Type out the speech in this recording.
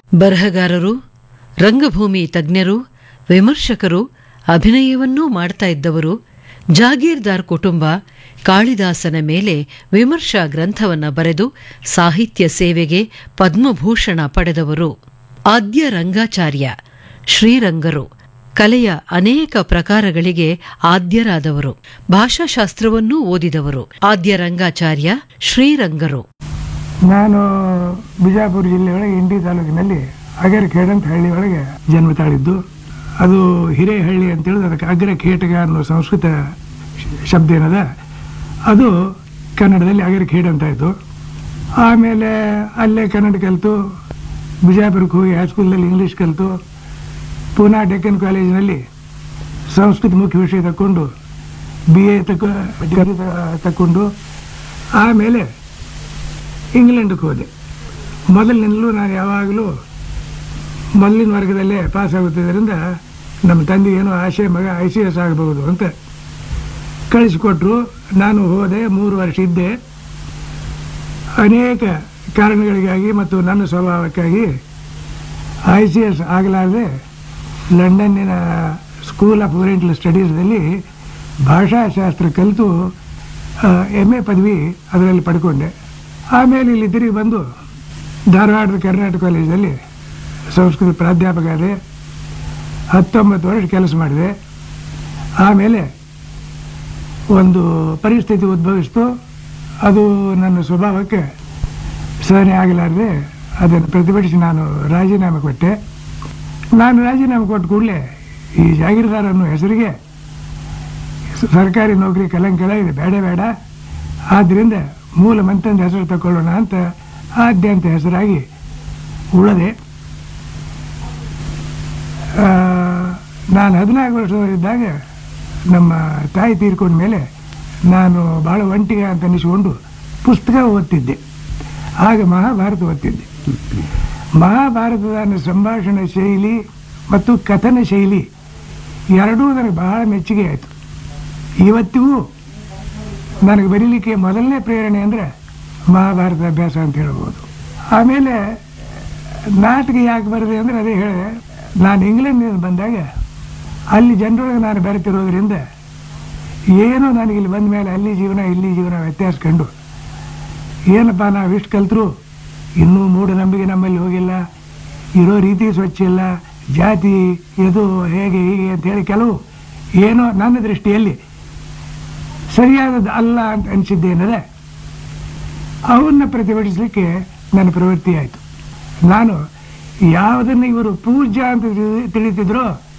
ಬರಹಗಾರರು ರಂಗಭೂಮಿ ತಜ್ಞರು ವಿಮರ್ಶಕರು ಅಭಿನಯವನ್ನೂ ಮಾಡ್ತಾ ಇದ್ದವರು ಜಾಗೀರ್ದಾರ್ ಕುಟುಂಬ ಕಾಳಿದಾಸನ ಮೇಲೆ ವಿಮರ್ಶಾ ಗ್ರಂಥವನ್ನ ಬರೆದು ಸಾಹಿತ್ಯ ಸೇವೆಗೆ ಪದ್ಮಭೂಷಣ ಪಡೆದವರು ಆದ್ಯ ರಂಗಾಚಾರ್ಯ ಶ್ರೀರಂಗರು ಕಲೆಯ ಅನೇಕ ಪ್ರಕಾರಗಳಿಗೆ ಆದ್ಯರಾದವರು ಭಾಷಾಶಾಸ್ತ್ರವನ್ನೂ ಓದಿದವರು ಆದ್ಯ ರಂಗಾಚಾರ್ಯ ಶ್ರೀರಂಗರು ನಾನು ಬಿಜಾಪುರ ಜಿಲ್ಲೆ ಒಳಗೆ ಇಂಡಿ ತಾಲೂಕಿನಲ್ಲಿ ಅಗರಖೇಡ್ ಅಂತ ಹಳ್ಳಿ ಒಳಗೆ ಜನ್ಮ ತಾಳಿದ್ದು ಅದು ಹಿರೇಹಳ್ಳಿ ಅಂತ ಹೇಳಿದ್ರೆ ಅದಕ್ಕೆ ಅಗ್ರ ಖೇಟಗ ಅನ್ನೋ ಸಂಸ್ಕೃತ ಶ- ಶಬ್ದ ಏನದ ಅದು ಕನ್ನಡದಲ್ಲಿ ಅಗರಖೇಡ್ ಅಂತ ಆಯಿತು ಆಮೇಲೆ ಅಲ್ಲೇ ಕನ್ನಡ ಕಲಿತು ಬಿಜಾಪುರಕ್ಕೆ ಹೋಗಿ ಹೈಸ್ಕೂಲಲ್ಲಿ ಇಂಗ್ಲೀಷ್ ಕಲಿತು ಪೂನಾ ಡೆಕ್ಕನ್ ಕಾಲೇಜಿನಲ್ಲಿ ಸಂಸ್ಕೃತ ಮುಖ್ಯ ವಿಷಯ ತಕ್ಕೊಂಡು ಬಿ ಎ ತಕ ಡಿಗ್ರಿ ತ- ತಕ್ಕೊಂಡು ಆಮೇಲೆ ಇಂಗ್ಲೆಂಡ್ಗೆ ಹೋದೆ ಮೊದಲಿನಿಂದಲೂ ನಾನು ಯಾವಾಗಲೂ ಮೊದಲಿನ ವರ್ಗದಲ್ಲೇ ಪಾಸ್ ಆಗುತ್ತಿದ್ದರಿಂದ ನಮ್ಮ ತಂದೆ ಏನೋ ಆಶೆ ಮಗ ಐ ಸಿ ಎಸ್ ಆಗಬಹುದು ಅಂತ ಕಳಿಸಿಕೊಟ್ರು ನಾನು ಹೋದೆ ಮೂರು ವರ್ಷ ಇದ್ದೆ ಅನೇಕ ಕಾರಣಗಳಿಗಾಗಿ ಮತ್ತು ನನ್ನ ಸ್ವಭಾವಕ್ಕಾಗಿ ಐ ಸಿ ಎಸ್ ಆಗಲಾರದೆ ಲಂಡನ್ನಿನ ಸ್ಕೂಲ್ ಆಫ್ ಓರಿಯೆಂಟಲ್ ಸ್ಟಡೀಸ್ದಲ್ಲಿ ಭಾಷಾಶಾಸ್ತ್ರ ಕಲಿತು ಎಮ್ ಎ ಪದವಿ ಅದರಲ್ಲಿ ಪಡ್ಕೊಂಡೆ ಆಮೇಲೆ ಇಲ್ಲಿ ತಿರುಗಿ ಬಂದು ಧಾರವಾಡದ ಕರ್ನಾಟಕ ಕಾಲೇಜಲ್ಲಿ ಸಂಸ್ಕೃತ ಪ್ರಾಧ್ಯಾಪಕ ಆದೆ ಹತ್ತೊಂಬತ್ತು ವರ್ಷ ಕೆಲಸ ಮಾಡಿದೆ ಆಮೇಲೆ ಒಂದು ಪರಿಸ್ಥಿತಿ ಉದ್ಭವಿಸ್ತು ಅದು ನನ್ನ ಸ್ವಭಾವಕ್ಕೆ ಸಹನೆ ಆಗಲಾರದೆ ಅದನ್ನು ಪ್ರತಿಭಟಿಸಿ ನಾನು ರಾಜೀನಾಮೆ ಕೊಟ್ಟೆ ನಾನು ರಾಜೀನಾಮೆ ಕೊಟ್ಟ ಕೂಡಲೇ ಈ ಜಾಗೀರ್ದಾರ್ ಅನ್ನೋ ಹೆಸರಿಗೆ ಸರ್ಕಾರಿ ನೌಕರಿ ಕಲಂಕಳ ಇದೆ ಬೇಡ ಬೇಡ ಆದ್ದರಿಂದ ಮೂಲ ಮಂತ್ರದ ಹೆಸರು ತಗೊಳ್ಳೋಣ ಅಂತ ಆದ್ಯಂತ ಹೆಸರಾಗಿ ಉಳದೆ ಆ, ನಾನು ಹದಿನಾಲ್ಕು ವರ್ಷದಲ್ಲಿದ್ದಾಗ ನಮ್ಮ ತಾಯಿ ತೀರ್ಕೊಂಡ ಮೇಲೆ ನಾನು ಭಾಳ ಒಂಟಿಗೆ ಅಂತ ಅನಿಸಿಕೊಂಡು ಪುಸ್ತಕ ಓದ್ತಿದ್ದೆ ಆಗ ಮಹಾಭಾರತ ಓದ್ತಿದ್ದೆ ಮಹಾಭಾರತದ ಸಂಭಾಷಣೆ ಶೈಲಿ ಮತ್ತು ಕಥನ ಶೈಲಿ ಎರಡೂ ನನಗೆ ಬಹಳ ಮೆಚ್ಚುಗೆ ಆಯಿತು ಇವತ್ತಿಗೂ ನನಗೆ ಬರೀಲಿಕ್ಕೆ ಮೊದಲನೇ ಪ್ರೇರಣೆ ಅಂದರೆ ಮಹಾಭಾರತ ಅಭ್ಯಾಸ ಅಂತ ಹೇಳ್ಬೋದು ಆಮೇಲೆ ನಾಟಕ ಯಾಕೆ ಬರದೆ ಅಂದರೆ ಅದೇ ಹೇಳಿದೆ ನಾನು ಇಂಗ್ಲೆಂಡ್ನಿಂದ ಬಂದಾಗ ಅಲ್ಲಿ ಜನರೊಳಗೆ ನಾನು ಬೆರೆತಿರೋದ್ರಿಂದ ಏನೋ ನನಗೆ ಇಲ್ಲಿ ಬಂದ ಮೇಲೆ ಅಲ್ಲಿ ಜೀವನ ಇಲ್ಲಿ ಜೀವನ ವ್ಯತ್ಯಾಸ ಕಂಡು ಏನಪ್ಪ ನಾವು ಇಷ್ಟು ಕಲ್ತರು ಇನ್ನೂ ಮೂಢನಂಬಿಕೆ ನಮ್ಮಲ್ಲಿ ಹೋಗಿಲ್ಲ ಇರೋ ರೀತಿ ಸ್ವಚ್ಛ ಇಲ್ಲ ಜಾತಿ ಇದು ಹೇಗೆ ಹೀಗೆ ಅಂತೇಳಿ ಕೆಲವು ಏನೋ ನನ್ನ ದೃಷ್ಟಿಯಲ್ಲಿ ಸರಿಯಾದದ್ದು ಅಲ್ಲ ಅಂತ ಅನಿಸಿದ್ದೇನದೆ ಅವನ್ನ ಪ್ರತಿಭಟಿಸಲಿಕ್ಕೆ ನನ್ನ ಪ್ರವೃತ್ತಿ ಆಯಿತು ನಾನು ಯಾವುದನ್ನು ಇವರು ಪೂಜ್ಯ ಅಂತ ತಿಳಿ- ತಿಳಿತಿದ್ರೋ